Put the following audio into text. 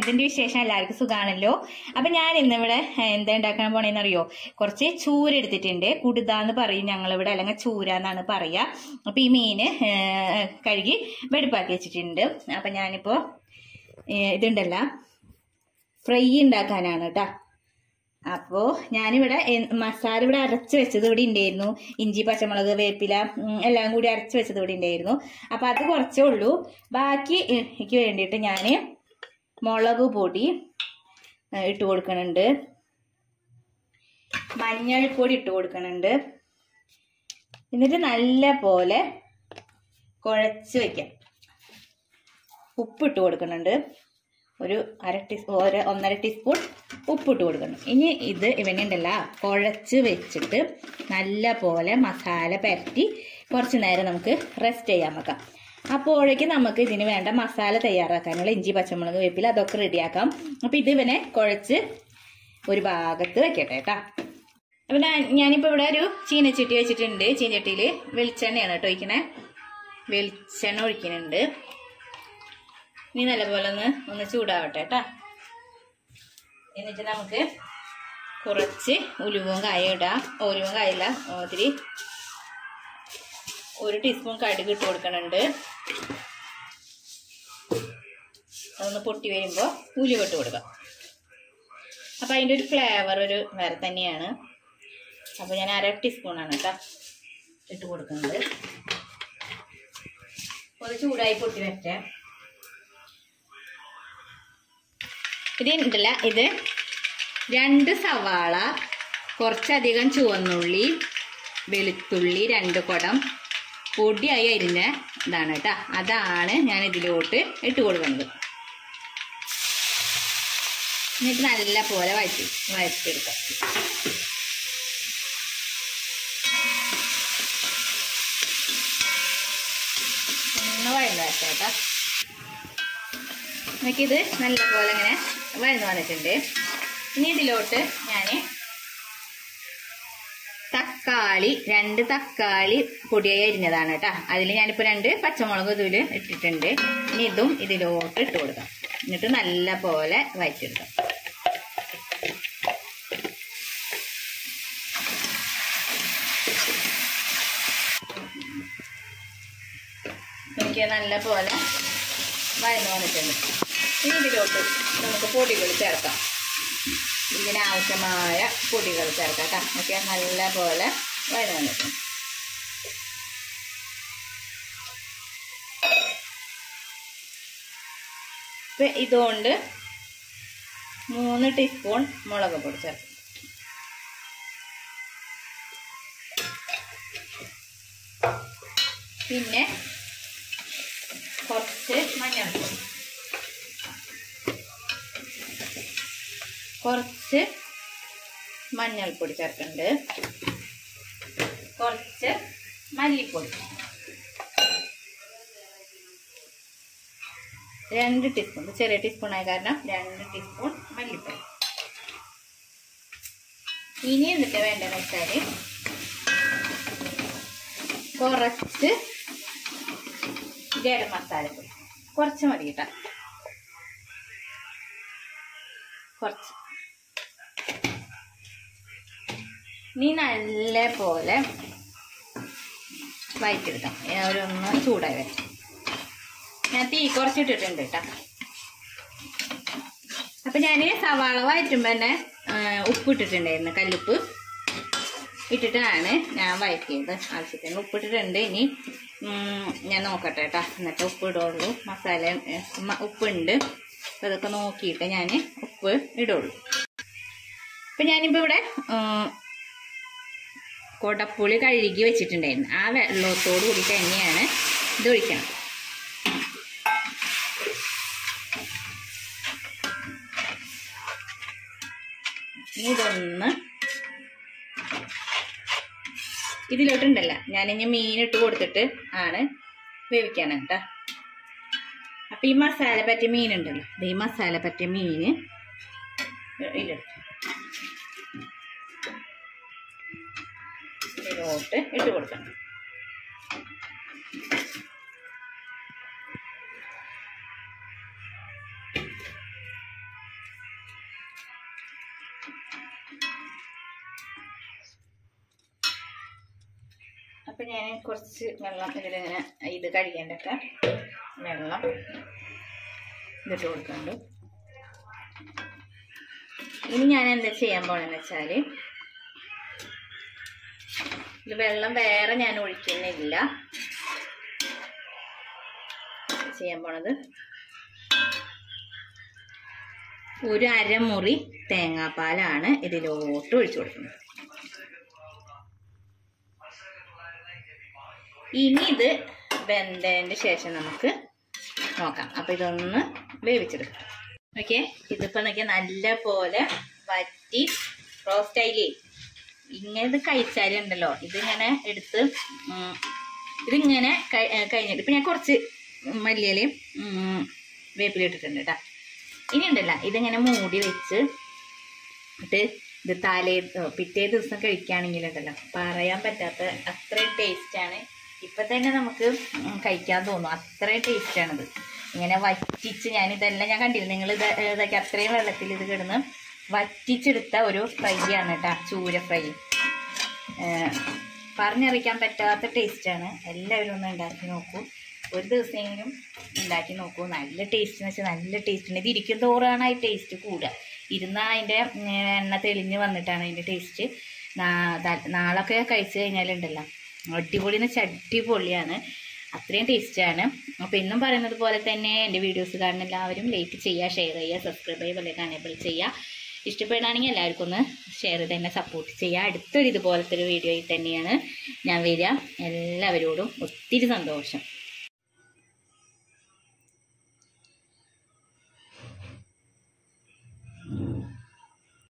എന്തിന്റെ വിശേഷം എല്ലാവർക്കും സുഖാണല്ലോ അപ്പൊ ഞാൻ ഇന്നിവിടെ ഏ, എന്താ ഉണ്ടാക്കാൻ പോണേന്ന് അറിയോ കുറച്ച് ചൂര എടുത്തിട്ടുണ്ട് കുടുതാന്ന് പറയും ഞങ്ങളിവിടെ അല്ലെങ്കിൽ ചൂര എന്നാണ് പറയാ അപ്പൊ ഈ മീന് ഏ, കഴുകി വെടുപ്പാക്കി വെച്ചിട്ടുണ്ട് അപ്പൊ ഞാനിപ്പോ ഏ, ഇതുണ്ടല്ല ഫ്രൈ ഉണ്ടാക്കാനാണ് കേട്ടാ അപ്പോ ഞാനിവിടെ എ- മസാല ഇവിടെ അരച്ച് വെച്ചത് ഇവിടെ ഉണ്ടായിരുന്നു ഇഞ്ചി പച്ചമുളക് വേപ്പില ഉം, എല്ലാം കൂടി അരച്ച് വെച്ചത് ഇവിടെ ഉണ്ടായിരുന്നു അപ്പൊ അത് കുറച്ചേ ഉള്ളൂ ബാക്കി എ- എനിക്ക് വേണ്ടിയിട്ട് ഞാൻ മുളക് പൊടി ഏ, ഇട്ട് കൊടുക്കണുണ്ട് മഞ്ഞൾപ്പൊടി ഇട്ട് കൊടുക്കണുണ്ട് എന്നിട്ട് നല്ല പോലെ കുഴച്ച് വെക്കാം ഉപ്പിട്ട് കൊടുക്കുന്നുണ്ട് ഒരു അര ടീസ്പൂൺ ഒരു ഒന്നര ടീസ്പൂൺ ഉപ്പിട്ട് കൊടുക്കണം ഇനി ഇത് ഇവനുണ്ടല്ല കുഴച്ച് വെച്ചിട്ട് നല്ല പോലെ മസാല പരത്തി കുറച്ച് നേരം നമുക്ക് റെസ്റ്റ് ചെയ്യാൻ വെക്കാം അപ്പോഴേക്ക് നമുക്ക് ഇതിന് വേണ്ട മസാല തയ്യാറാക്കാനുള്ള ഇഞ്ചി പച്ചമുളക് വേപ്പില അതൊക്കെ റെഡിയാക്കാം അപ്പം ഇത് ഇവനെ കുഴച്ച് ഒരു ഭാഗത്ത് വെക്കട്ടെ കേട്ടാ അപ്പം ഞാൻ ഞാനിപ്പോൾ ഇവിടെ ഒരു ചീനച്ചട്ടി വെച്ചിട്ടുണ്ട് ചീനച്ചട്ടിയിൽ വെളിച്ചെണ്ണയാണ് കേട്ടോ ഒഴിക്കണേ വെളിച്ചെണ്ണ ഒഴിക്കുന്നുണ്ട് ഇനി നല്ലപോലെ ഒന്ന് ഒന്ന് ചൂടാവട്ടെ കേട്ടാ എന്നിട്ട് നമുക്ക് കുറച്ച് ഉലുവും കായ ഇടാം ഉലുവും കായല്ല ഒത്തിരി ഒരു ടീസ്പൂൺ കടുക് ഇട്ട് കൊടുക്കണുണ്ട് അതൊന്ന് പൊട്ടി വരുമ്പോൾ ഉലുവ ഇട്ട് കൊടുക്കാം അപ്പം അതിൻ്റെ ഒരു ഫ്ലേവർ ഒരു വേറെ തന്നെയാണ് അപ്പോൾ ഞാൻ അര ടീസ്പൂണാണ് കേട്ടോ ഇട്ട് കൊടുക്കുന്നത് ഒന്ന് ചൂടായി പൊട്ടി വരട്ടെ ഇത് ഉണ്ടല്ല ഇത് രണ്ട് സവാള കുറച്ചധികം ചുവന്നുള്ളി വെളുത്തുള്ളി രണ്ട് കുടം പൊടിയായി അരിഞ്ഞ ഇതാണ് കേട്ടോ അതാണ് ഞാൻ ഇതിലോട്ട് ഇട്ട് കൊടുക്കുന്നത് എന്നിട്ട് നല്ല പോലെ വഴറ്റി വഴറ്റിയെടുക്കാം ഒന്ന് വഴന്ന് വരട്ടെ കേട്ടോ നമുക്കിത് നല്ല പോലെ ഇങ്ങനെ വഴന്ന് വന്നിട്ടുണ്ട് ഇനി ഇതിലോട്ട് ഞാൻ തക്കാളി രണ്ട് തക്കാളി പൊടിയായി അരിഞ്ഞതാണ് കേട്ടോ അതിൽ ഞാനിപ്പോൾ രണ്ട് പച്ചമുളക് ഇതിൽ ഇട്ടിട്ടുണ്ട് ഇനി ഇതും ഇതിലോട്ട് ഇട്ട് കൊടുക്കാം എന്നിട്ട് നല്ല പോലെ വഴറ്റിയെടുക്കാം എനിക്ക് നല്ല പോലെ വഴന്നു വന്നിട്ടുണ്ട് ഇനി ഇതിലോട്ട് നമുക്ക് പൊടികൾ ചേർക്കാം ഇതിനാവശ്യമായ പൊടികൾ ചേർക്കാം കേട്ടോ ഒക്കെ നല്ല പോലെ വഴന്നു വന്നിട്ടുണ്ട് ഇപ്പം ഇതുകൊണ്ട് മൂന്ന് ടീസ്പൂൺ മുളക് പൊടി ചേർക്കും പിന്നെ കുറച്ച് മഞ്ഞൾപ്പൊടി കുറച്ച് മഞ്ഞൾപ്പൊടി ചേർക്കുന്നുണ്ട് കുറച്ച് മല്ലിപ്പൊടി രണ്ട് ടീസ്പൂൺ ചെറിയ ടീസ്പൂൺ ആയ കാരണം രണ്ട് ടീസ്പൂൺ മല്ലിപ്പൊടി ഇനി എന്നിട്ട് വേണ്ടതെന്ന് വെച്ചാൽ കുറച്ച് ഗരം മസാലപ്പൊടി കുറച്ച് മതി കേട്ടോ കുറച്ച് ഇനി നല്ല പോലെ വയറ്റെടുക്കാം അവരൊന്ന് ചൂടായി വരും ഞാൻ തീ കുറച്ചിട്ടിട്ടുണ്ട് കേട്ടോ അപ്പൊ ഞാൻ സവാള വയറ്റുമ്പോൾ തന്നെ ആ, ഉപ്പ് ഇട്ടിട്ടുണ്ടായിരുന്നു കല്ലുപ്പ് ഇട്ടിട്ടാണ് ഞാൻ വയറ്റിയത് ആവശ്യത്തിന് ഉപ്പിട്ടിട്ടുണ്ട് ഇനി ഉം, ഞാൻ നോക്കട്ടെ കേട്ടോ എന്നിട്ട് ഉപ്പ് ഇടുള്ളൂ മസാല ഏ, മ- ഉപ്പുണ്ട് അപ്പോൾ അതൊക്കെ നോക്കിയിട്ട് ഞാൻ ഉപ്പ് ഇടുള്ളൂ അപ്പം ഞാനിപ്പോൾ ഇവിടെ ഉം, കൊടപ്പുളി കഴുകി വെച്ചിട്ടുണ്ടായിരുന്നു ആ വെള്ളത്തോട് കൂടി തന്നെയാണ് ഇത് ഒഴിക്കണം ഇനി ഇതൊന്ന് ഇതിലോട്ടുണ്ടല്ല ഞാനിനി മീൻ ഇട്ട് കൊടുത്തിട്ട് ആണ് വേവിക്കാനാണ് കേട്ടോ അപ്പൊ ഈ മസാല പറ്റിയ മീനുണ്ടല്ലോ ദേ ഈ മസാല പറ്റിയ മീന് ഇതിലിട്ട് ഇതിലോട്ട് ഇട്ട് കൊടുക്കണം അപ്പം ഞാൻ കുറച്ച് വെള്ളം ഇതിലിങ്ങനെ ഇത് കഴിക്കേണ്ടൊക്കെ വെള്ളം ഇതിട്ട് കൊടുക്കുന്നുണ്ട് ഇനി ഞാൻ എന്താ ചെയ്യാൻ പോണെന്ന് വെച്ചാൽ ഇത് വെള്ളം വേറെ ഞാൻ ഒഴിക്കുന്നില്ല ചെയ്യാൻ പോണത് ഒരു അരമുറി തേങ്ങാപ്പാലാണ് ഇതിലോട്ട് ഒഴിച്ചു കൊടുക്കുന്നത് ഇനി ഇത് വെന്തതിൻ്റെ ശേഷം നമുക്ക് നോക്കാം അപ്പൊ ഇതൊന്ന് വേവിച്ചെടുക്കാം ഓക്കെ ഇതിപ്പോ നോക്കിയാൽ നല്ല പോലെ വറ്റി റോസ്റ്റ് ആയില്ലേ ഇങ്ങനെ ഇത് കഴിച്ചാലുണ്ടല്ലോ ഇതിങ്ങനെ എടുത്ത് ഉം, ഇതിങ്ങനെ കഴി- ഏ, കഴിഞ്ഞിട്ട് ഇപ്പൊ ഞാൻ കുറച്ച് മല്ലിയിലയും ഉം, വേപ്പില ഇട്ടിട്ടുണ്ട് കേട്ടാ ഇനി ഉണ്ടല്ല ഇതിങ്ങനെ മൂടി വെച്ച് എന്നിട്ട് ഇത് തലേ ഓ, പിറ്റേ ദിവസം കഴിക്കുകയാണെങ്കിലുണ്ടല്ലോ പറയാൻ പറ്റാത്ത അത്രയും ടേസ്റ്റാണ് ഇപ്പം തന്നെ നമുക്ക് ഉം കഴിക്കാൻ തോന്നും അത്രയും ടേസ്റ്റാണിത് ഇങ്ങനെ വറ്റിച്ച് ഞാൻ ഇതെല്ലാം ഞാൻ കണ്ടില്ല നിങ്ങൾ ഇത് ഇതൊക്കെ അത്രയും വെള്ളത്തിൽ ഇത് കിടന്ന് വറ്റിച്ചെടുത്ത ഒരു ഫ്രൈ ആണ് കേട്ടോ ചൂര ഫ്രൈ പറഞ്ഞറിയിക്കാൻ പറ്റാത്ത ടേസ്റ്റാണ് എല്ലാവരും ഒന്ന് ഉണ്ടാക്കി നോക്കൂ ഒരു ദിവസമെങ്കിലും ഉണ്ടാക്കി നോക്കൂ നല്ല ടേസ്റ്റ് എന്ന് വെച്ചാൽ നല്ല ടേസ്റ്റ് ഉണ്ട് ഇത് ഇരിക്കും തോറാണ് ഈ ടേസ്റ്റ് കൂടുക ഇരുന്നാൽ അതിൻ്റെ ഉം, എണ്ണ തെളിഞ്ഞ് വന്നിട്ടാണ് അതിൻ്റെ ടേസ്റ്റ് നാളൊക്കെ കഴിച്ചു കഴിഞ്ഞാലുണ്ടല്ലോ അടിപൊളി എന്ന് വെച്ചാൽ അടിപൊളിയാണ് അത്രയും ടേസ്റ്റാണ് അപ്പോൾ ഇന്നും പറയുന്നത് പോലെ തന്നെ എൻ്റെ വീഡിയോസ് കാണുന്ന എല്ലാവരും ലൈക്ക് ചെയ്യുക ഷെയർ ചെയ്യുക സബ്സ്ക്രൈബ് ചെയ്യുക അല്ലെങ്കിൽ എനേബിൾ ചെയ്യുക ഇഷ്ടപ്പെടുകയാണെങ്കിൽ എല്ലാവർക്കും ഒന്ന് ഷെയർ ചെയ്ത് തന്നെ സപ്പോർട്ട് ചെയ്യുക അടുത്തൊരു ഇതുപോലത്തെ ഒരു വീഡിയോയിൽ തന്നെയാണ് ഞാൻ വരിക എല്ലാവരോടും ഒത്തിരി സന്തോഷം